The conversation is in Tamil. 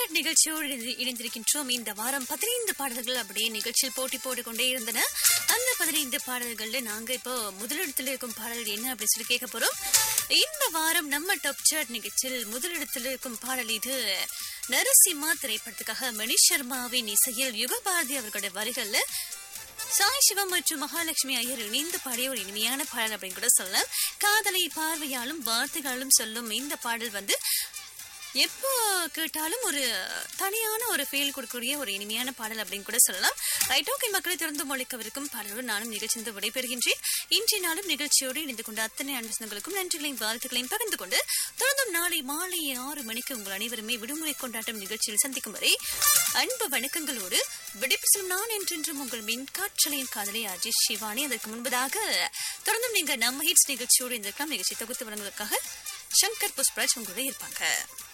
சார்ட் நிகழ்ச்சியோடு இணைந்து- இணைந்திருக்கின்றோம் இந்த வாரம் பதினைந்து பாடல்கள் அப்படியே நிகழ்ச்சியில் போட்டி போட்டுக்கொண்டே இருந்தன அந்த பதினைந்து பாடல்கள்ல நாங்க இப்போ முதலிடத்தில் இருக்கும் பாடல் என்ன அப்படின்னு சொல்லி கேட்க போறோம் இந்த வாரம் நம்ம டாப் சார்ட் நிகழ்ச்சியில் முதலிடத்தில் இருக்கும் பாடல் இது நரசிம்மா திரைப்படத்துக்காக மணி சர்மாவின் இசையில் யுகபாரதி அவர்களுடைய வரிகள்ல சாய் சிவம் மற்றும் மகாலட்சுமி ஐயர் இணைந்து பாடிய ஒரு இனிமையான பாடல் அப்படின்னு கூட சொல்லலாம் காதலை பார்வையாலும் வார்த்தைகளும் சொல்லும் இந்த பாடல் வந்து எப்போ கேட்டாலும் ஒரு தனியான ஒரு ஃபீல் கொடுக்கக்கூடிய ஒரு இனிமையான பாடல் அப்படின்னு கூட சொல்லலாம் ரைட் ஓகே மக்களை திறந்து மொழிக்கவிருக்கும் பாடலோடு நானும் நிகழ்ச்சிந்து விடைபெறுகின்றேன் இன்றைய நாளும் நிகழ்ச்சியோடு இணைந்து கொண்ட அத்தனை அன்புகளுக்கும் நன்றிகளையும் வாழ்த்துக்களையும் பகிர்ந்து கொண்டு தொடர்ந்தும் நாளை மாலை ஆறு மணிக்கு உங்கள் அனைவருமே விடுமுறை கொண்டாட்டம் நிகழ்ச்சியில் சந்திக்கும் வரை அன்பு வணக்கங்களோடு விடைபெறும் நான் என்றென்றும் உங்கள் மின் காற்றலையின் காதலை அஜித் சிவானி அதற்கு முன்பதாக தொடர்ந்தும் நீங்க நம்ம ஹிட்ஸ் நிகழ்ச்சியோடு இருந்திருக்கலாம் நிகழ்ச்சி தொகுத்து வழங்குவதற்காக சங்கர் புஷ்பராஜ் உங்களோட இருப்பாங்க